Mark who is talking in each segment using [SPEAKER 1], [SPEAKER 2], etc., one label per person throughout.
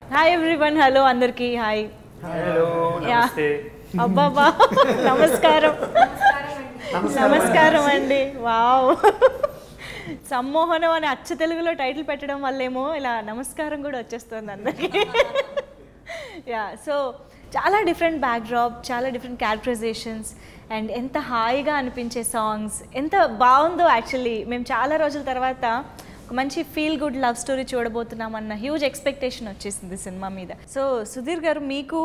[SPEAKER 1] Hi everyone hello అందరికి hi
[SPEAKER 2] hello
[SPEAKER 1] Yeah.
[SPEAKER 2] నమస్తే
[SPEAKER 1] అబ్బాబా నమస్కారం నమస్కారం అండి వావ్ సమ్మోహనం అని అచ్చ తెలుగులో టైటిల్ పెట్టడం వల్లేమో ఇలా నమస్కారం కూడా వచ్చేస్తుంది అందరికి యా సో చాలా డిఫరెంట్ బ్యాక్డ్రాప్ చాలా డిఫరెంట్ క్యారెక్టరైజేషన్స్ అండ్ ఎంత హాయిగా అనిపించే సాంగ్స్ ఎంత బాగుందో యాక్చువల్లీ మేము చాలా రోజుల తర్వాత ఒక మంచి ఫీల్ గుడ్ లవ్ స్టోరీ చూడబోతున్నాం అన్న హ్యూజ్ ఎక్స్పెక్టేషన్ వచ్చేసింది సినిమా మీద సో సుధీర్ గారు మీకు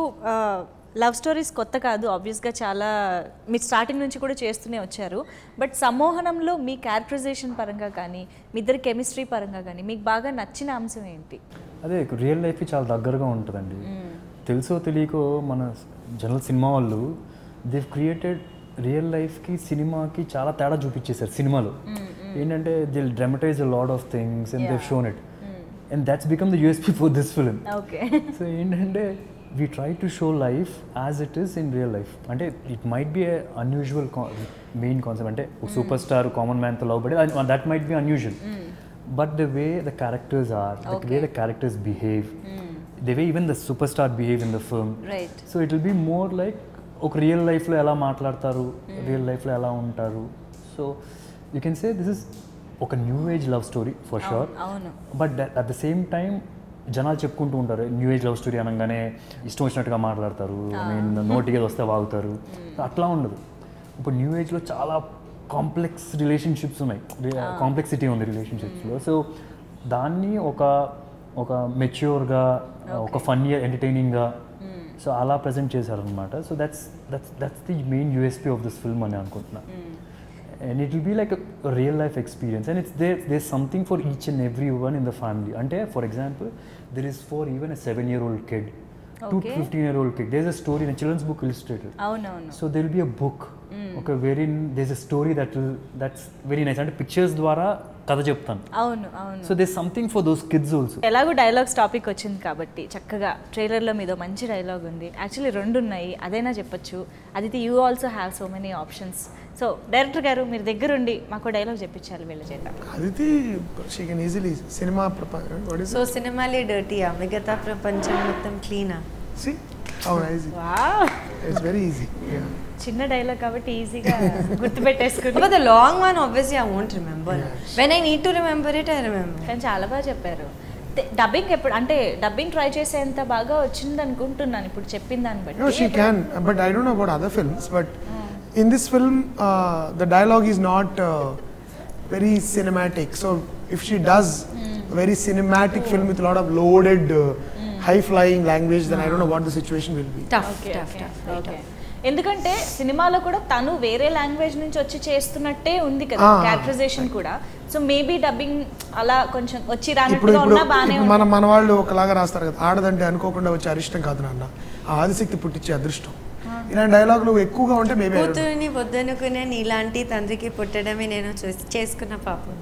[SPEAKER 1] లవ్ స్టోరీస్ కొత్త కాదు ఆబ్వియస్గా చాలా మీరు స్టార్టింగ్ నుంచి కూడా చేస్తూనే వచ్చారు బట్ సమ్మోహనంలో మీ క్యారెక్టరైజేషన్ పరంగా కానీ మీ ఇద్దరి కెమిస్ట్రీ పరంగా కానీ మీకు బాగా నచ్చిన అంశం ఏంటి
[SPEAKER 2] అదే రియల్ లైఫ్కి చాలా దగ్గరగా ఉంటుందండి తెలుసో తెలియకో మన జనరల్ సినిమా వాళ్ళు దివ్ క్రియేటెడ్ రియల్ లైఫ్కి సినిమాకి చాలా తేడా చూపించేశారు సినిమాలో ఏంటంటే they'll dramatise a lot of things and they've shown it and that's become the USP for this film
[SPEAKER 1] okay
[SPEAKER 2] so ఏంటంటే we try to show life as it is in real life అంటే it might be unusual main concept అంటే super star common మ్యాన్తో love పడి that might be unusual but the way the characters are the way the characters behave the way even the super star behave in the film
[SPEAKER 1] right
[SPEAKER 2] so it will be more like ఒక real లైఫ్లో ఎలా మాట్లాడతారు real లైఫ్లో ఎలా ఉంటారు so you can say this is ఒక new age love story for sure
[SPEAKER 1] అవును
[SPEAKER 2] but at the same time జనాలు చెప్పుకుంటూ ఉంటారు న్యూ ఏజ్ లవ్ స్టోరీ అనగానే ఇష్టం వచ్చినట్టుగా మాట్లాడతారు ఐ మీన్ నోటికి ఏది వస్తే వాగుతారు అట్లా ఉండదు ఇప్పుడు న్యూ ఏజ్లో చాలా కాంప్లెక్స్ రిలేషన్షిప్స్ ఉన్నాయి కాంప్లెక్సిటీ ఉంది రిలేషన్షిప్స్లో సో దాన్ని ఒక ఒక మెచ్యూర్గా ఒక ఫన్నీ ఎంటర్టైనింగ్గా సో అలా ప్రజెంట్ చేశారనమాట so that's that's that's the main USP of this film అని అనుకుంటున్నా and it will be like a, a real life experience and it's there there's something for each and every one in the family ante for example there is for even a 7 year old kid to
[SPEAKER 1] Okay.
[SPEAKER 2] 15 year old kid there's a story in a children's book illustrated
[SPEAKER 1] అవునవును
[SPEAKER 2] so there will be a book okay wherein there's a story that will that's very nice అంటే pictures ద్వారా కథ చెప్తాను
[SPEAKER 1] అవును అవును
[SPEAKER 2] so there's something for those kids also
[SPEAKER 1] ఎలాగో dialogues topic వచ్చింది కాబట్టి చక్కగా ట్రైలర్లో మీద మంచి డైలాగ్ ఉంది యాక్చువల్లీ రెండు ఉన్నాయి అదైనా చెప్పొచ్చు అది you also have so many options so director గారు మీరు దగ్గరుండి మాకు డైలాగ్ చెప్పించాలి వీళ్ళ చేత
[SPEAKER 3] అదితి షీ కెన్ ఈజీలీ సినిమా ప్రపంచం
[SPEAKER 4] సో సినిమాలే డర్టీయా మిగతా ప్రపంచం మొత్తం క్లీనా
[SPEAKER 3] సి అవును easy
[SPEAKER 1] wow
[SPEAKER 3] it's very easy
[SPEAKER 1] చిన్న డైలాగ్ కాబట్టి ఈజీగా గుర్తుపెట్టేసుకుని
[SPEAKER 4] But the long one, obviously, I won't remember. When I need to remember it, I remember.
[SPEAKER 1] కానీ చాలా బాగా చెప్పారు డబ్బింగ్ ఎప్పుడు అంటే డబ్బింగ్ ట్రై చేసేంత బాగా వచ్చింది అనుకుంటున్నాను ఇప్పుడు చెప్పిన దాన్ని
[SPEAKER 3] No, she
[SPEAKER 1] బట్టి
[SPEAKER 3] can, but I don't know about other films. But in this film, uh, the dialogue is not uh, very cinematic. So if she does a very cinematic film with a lot of loaded, uh, high-flying language, then I don't know what the situation will be.
[SPEAKER 4] Tough,
[SPEAKER 1] Okay,
[SPEAKER 4] tough,
[SPEAKER 1] okay,
[SPEAKER 4] tough. Very
[SPEAKER 1] okay.
[SPEAKER 4] tough.
[SPEAKER 1] ఎందుకంటే సినిమాలో కూడా తను వేరే language నుంచి వచ్చి చేస్తున్నట్టే ఉంది కదా
[SPEAKER 3] Ah.
[SPEAKER 1] Characterization కూడా సో మేబీ డబ్బింగ్ అలా కొంచెం వచ్చి
[SPEAKER 3] ఇప్పుడు
[SPEAKER 1] రానట్టుగా
[SPEAKER 3] ఇప్పుడు
[SPEAKER 1] ఉన్నా బానే
[SPEAKER 3] ఇప్పుడు మన మన వాళ్ళు ఒకలాగా రాస్తారు కదా ఆడదంటే అనుకోకుండా వచ్చే అరిష్టం కాదు నాన్న ఆ ఆదిశక్తి పుట్టించే అదృష్టం ఇలాంటి డైలాగులు ఎక్కువగా ఉంటే మేబీ
[SPEAKER 4] కూతురుని వద్దనుకునే నీలాంటి తండ్రికి పుట్టడమే నేను చూస్- చేసుకున్న పాపం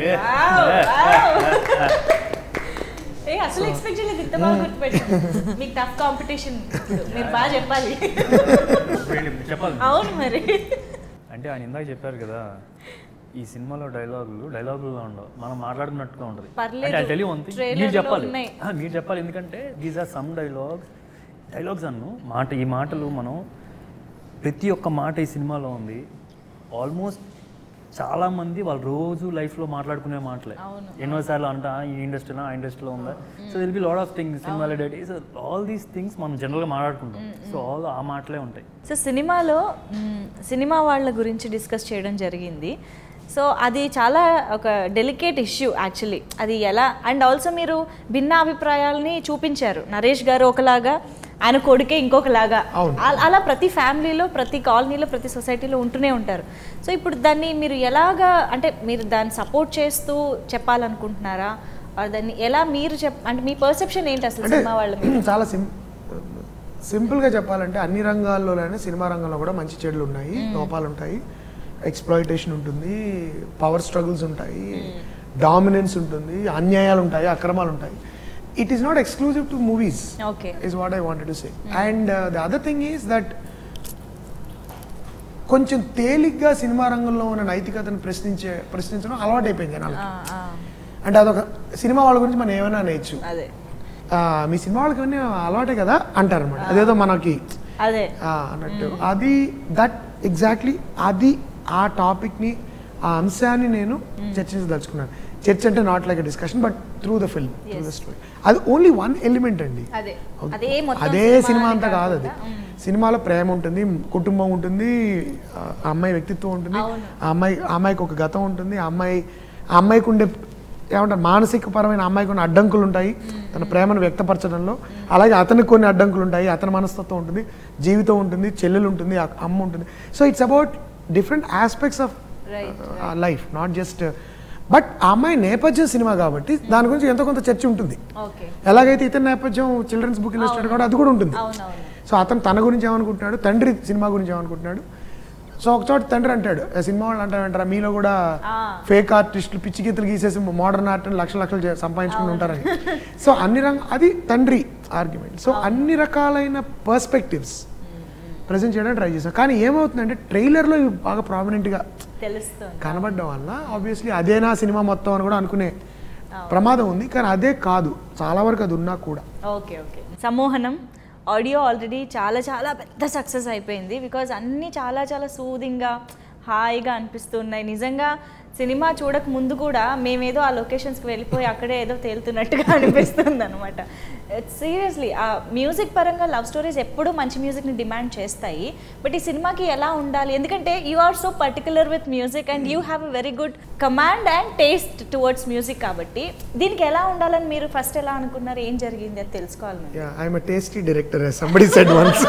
[SPEAKER 1] ఏ అసలు ఎక్స్పెక్ట్ చేయలేదు ఇంత బాగా గుర్తుపెట్టాను మీకు టఫ్ కాంపిటీషన్ మీరు బాగా చెప్పాలి
[SPEAKER 2] చెప్పాలి
[SPEAKER 1] అవును మరి
[SPEAKER 2] అంటే ఆయన ఇందాక చెప్పారు కదా ఈ సినిమాలో డైలాగులు డైలాగుల్లో ఉండవు మనం మాట్లాడుకున్నట్టుగా ఉంటుంది
[SPEAKER 1] పర్లేదు.
[SPEAKER 2] అంటే తెలియ ఉంది
[SPEAKER 1] Trailer
[SPEAKER 2] మీరు
[SPEAKER 1] లో
[SPEAKER 2] చెప్పాలి
[SPEAKER 1] ఉన్నాయి.
[SPEAKER 2] ఆ, మీరు చెప్పాలి ఎందుకంటే these are some dialogues dialogues అన్ను మాట ఈ మాటలు మనం ప్రతి ఒక్క మాట ఈ సినిమాలో ఉంది ఆల్మోస్ట్ చాలా మంది వాళ్ళు రోజు లైఫ్లో మాట్లాడుకునే మాటలే
[SPEAKER 1] అవును.
[SPEAKER 2] ఎన్నోసార్లు అంట "ఆ, ఈ ఇండస్ట్రీలో ఆ ఇండస్ట్రీలో ఉందా so there'll be lot of things సినిమాలో that so all these things మనం జనరల్గా మాట్లాడుకుంటాం సో ఆల్ ఆ మాటలే ఉంటాయి
[SPEAKER 1] సో సినిమాలో మ్, సినిమా వాళ్ళ గురించి డిస్కస్ చేయడం జరిగింది సో అది చాలా ఒక డెలికేట్ ఇష్యూ యాక్చువల్లీ అది ఎలా అండ్ ఆల్సో మీరు భిన్న అభిప్రాయాలని చూపించారు నరేష్ గారు ఒకలాగా ఆయన కొడుకే ఇంకొకలాగా
[SPEAKER 3] అవును.
[SPEAKER 1] అల- అలా ప్రతి ఫ్యామిలీలో ప్రతి కాలనీలో ప్రతి సొసైటీలో ఉంటూనే ఉంటారు సో ఇప్పుడు దాన్ని మీరు ఎలాగా అంటే మీరు దాన్ని సపోర్ట్ చేస్తూ చెప్పాలనుకుంటున్నారా or దాన్ని ఎలా మీరు చెప్ అంటే మీ పర్సెప్షన్ ఏంటి అసలు
[SPEAKER 3] అంటే
[SPEAKER 1] సినిమా వాళ్ళ మీద
[SPEAKER 3] చాలా సిం సింపుల్గా చెప్పాలంటే అన్ని రంగాల్లోనైనా సినిమా రంగంలో కూడా మంచి చెడులు ఉన్నాయి లోపాలు ఉంటాయి ఎక్స్ప్లాయిటేషన్ ఉంటుంది పవర్ స్ట్రగుల్స్ ఉంటాయి డామినెన్స్ ఉంటుంది అన్యాయాలు ఉంటాయి అక్రమాలు ఉంటాయి it is not exclusive to movies
[SPEAKER 1] okay
[SPEAKER 3] is what I wanted to say. And uh, the other thing is that కొంచెం తేలిగ్గా సినిమా రంగంలో ఉన్న నైతికతను ప్రశ్నించే ప్రశ్నించడం అలవాటు అయిపోయింది జనాలకి అంటే అదొక సినిమా వాళ్ళ గురించి మనం ఏమైనా నేర్చు
[SPEAKER 1] అదే
[SPEAKER 3] "ఆ, మీ సినిమా వాళ్ళకి ఇవన్నీ అలవాటే కదా అంటారు అనమాట అదేదో మనకి
[SPEAKER 1] అదే
[SPEAKER 3] ఆ, అన్నట్టు అది దట్ ఎగ్జాక్ట్లీ అది ఆ టాపిక్ని ఆ అంశాన్ని నేను చర్చించదలుచుకున్నాను చర్చ అంటే not like discussion but through the film through the story అది ఓన్లీ వన్ ఎలిమెంట్ అండి
[SPEAKER 1] అదే అదే మొత్తం
[SPEAKER 3] అదే
[SPEAKER 1] సినిమా
[SPEAKER 3] సినిమా
[SPEAKER 1] అని
[SPEAKER 3] అంతా కాదు అది
[SPEAKER 1] కాకుండా, మ్.
[SPEAKER 3] సినిమాలో ప్రేమ ఉంటుంది కుటుంబం ఉంటుంది ఆ ఆ అమ్మాయి వ్యక్తిత్వం ఉంటుంది
[SPEAKER 1] అవును.
[SPEAKER 3] ఆ అమ్మాయి ఆ అమ్మాయికి ఒక గతం ఉంటుంది ఆ అమ్మాయి ఆ అమ్మాయికి ఉండే ఏమంటారు మానసిక పరమైన అమ్మాయికి ఉన్న అడ్డంకులు ఉంటాయి తన ప్రేమను వ్యక్తపరచడంలో అలాగే అతనికి కొన్ని అడ్డంకులు ఉంటాయి అతని మనస్తత్వం ఉంటుంది జీవితం ఉంటుంది చెల్లెలు ఉంటుంది ఆ అమ్మ ఉంటుంది so it's about different aspects of
[SPEAKER 1] Right,
[SPEAKER 3] life not just but ఆ అమ్మాయి నేపథ్య సినిమా కాబట్టి దాని గురించి ఎంతో కొంత చర్చ ఉంటుంది
[SPEAKER 1] ఓకే
[SPEAKER 3] ఎలాగైతే ఇతని నేపథ్యం చిల్డ్రన్స్ బుక్ ఇల్లస్ట్రేటర్ కూడా అది కూడా ఉంటుంది
[SPEAKER 1] అవునవును
[SPEAKER 3] సో అతను తన గురించి ఏమనుకుంటున్నాడు తండ్రి సినిమా గురించి ఏమనుకుంటున్నాడు సో ఒక చోట తండ్రి అంటాడు "ఏ సినిమా వాళ్ళు అంటారంటారా మీలో కూడా
[SPEAKER 1] ఆ.
[SPEAKER 3] ఫేక్ ఆర్టిస్టులు పిచ్చి గీతలు గీసేసి మోడర్న్ ఆర్ట్ లక్షల లక్షలు చే- సంపాదించుకుని ఉంటారని సో అన్ని రంగ అది తండ్రి ఆర్గ్యుమెంట్ సో అన్ని రకాలైన పర్స్పెక్టివ్స్ ప్రజెంట్ చేయడానికి ట్రై చేశాం కానీ ఏమవుతుందంటే ట్రైలర్లో ఇవి బాగా ప్రామినెంట్గా
[SPEAKER 1] తెలుస్తుంది
[SPEAKER 3] కనబడడం వల్ల ఆబ్వియస్లీ అదేనా సినిమా మొత్తం అని కూడా అనుకునే ప్రమాదం ఉంది కానీ అదే కాదు చాలా వరకు అది ఉన్నా కూడా
[SPEAKER 1] okay okay Sammohanam audio already చాలా చాలా పెద్ద సక్సెస్ అయిపోయింది బికాజ్ అన్నీ చాలా చాలా సూదింగ్గా హాయిగా అనిపిస్తున్నాయి నిజంగా సినిమా చూడక ముందు కూడా మేమేదో ఆ లొకేషన్స్కి వెళ్ళిపోయి అక్కడే ఏదో తేలుతున్నట్టుగా అనిపిస్తుంది అనమాట సీరియస్లీ ఆ మ్యూజిక్ పరంగా లవ్ స్టోరీస్ ఎప్పుడూ మంచి మ్యూజిక్ని డిమాండ్ చేస్తాయి బట్ ఈ సినిమాకి ఎలా ఉండాలి ఎందుకంటే you are so particular with music and you have a very good command and taste towards music కాబట్టి దీనికి ఎలా ఉండాలని మీరు ఫస్ట్ ఎలా అనుకున్నారు ఏం జరిగింది అది తెలుసుకోవాలి మేము
[SPEAKER 3] Yeah, I'm a tasty director, as somebody said once.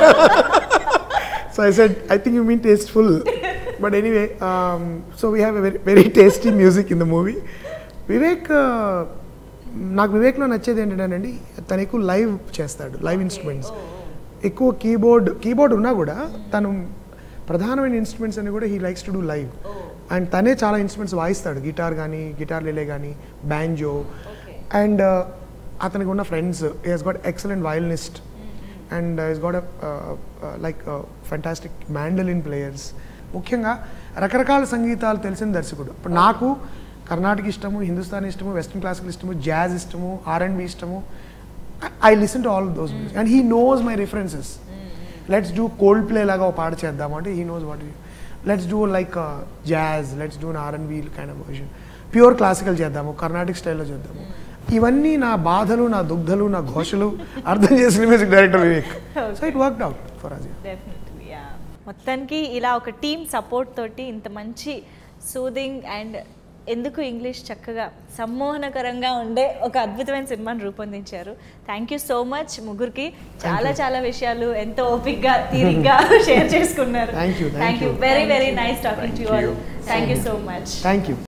[SPEAKER 3] so I said, I think you mean tasteful. But anyway, um, so we have a very, very tasty music in the movie. Vivek uh, నాకు వివేక్లో నచ్చేది ఏంటంటేనండి తను ఎక్కువ live చేస్తాడు live instruments ఎక్కువ keyboard keyboard ఉన్నా కూడా తను ప్రధానమైన ఇన్స్ట్రుమెంట్స్ అని కూడా he likes to do live and తనే చాలా ఇన్స్ట్రుమెంట్స్ వాయిస్తాడు గిటార్ కానీ గిటార్ లేలే కానీ బ్యాంజో అండ్ అతనికి ఉన్న friends he he's got excellent violinist and he's got like fantastic mandolin players ముఖ్యంగా రకరకాల సంగీతాలు తెలిసిన దర్శకుడు ఇప్పుడు నాకు కర్ణాటక ఇష్టము హిందుస్థానీ ఇష్టము వెస్ట్రన్ క్లాసికల్ ఇష్టము జాజ్ ఇష్టము ఆర్ అండ్ బి ఇష్టము I listen to all those music and he knows my references let's do Coldplay లాగా ఒక పాట చేద్దాం అంటే he knows what let's do like jazz let's do R and B kind of version pure classical చేద్దాము కర్ణాటిక్ స్టైల్లో చేద్దాము ఇవన్నీ నా బాధలు నా దుగ్ధలు నా ఘోషలు అర్థం చేసిన music director Vivek so it worked out for Ajay
[SPEAKER 1] definitely yeah మొత్తానికి ఇలా ఒక టీమ్ సపోర్ట్ తోటి ఇంత మంచి సూదింగ్ అండ్ ఎందుకు ఇంగ్లీష్ చక్కగా సమ్మోహనకరంగా ఉండే ఒక అద్భుతమైన సినిమాని రూపొందించారు థ్యాంక్ యూ సో మచ్ ముగ్గురికి చాలా చాలా విషయాలు ఎంతో ఓపిక్గా తీరిగ్గా షేర్ చేసుకున్నారు
[SPEAKER 3] Thank you, thank
[SPEAKER 1] thank you
[SPEAKER 3] you.
[SPEAKER 1] Very very nice talking to you all
[SPEAKER 2] you.
[SPEAKER 1] Thank you so much
[SPEAKER 3] thank you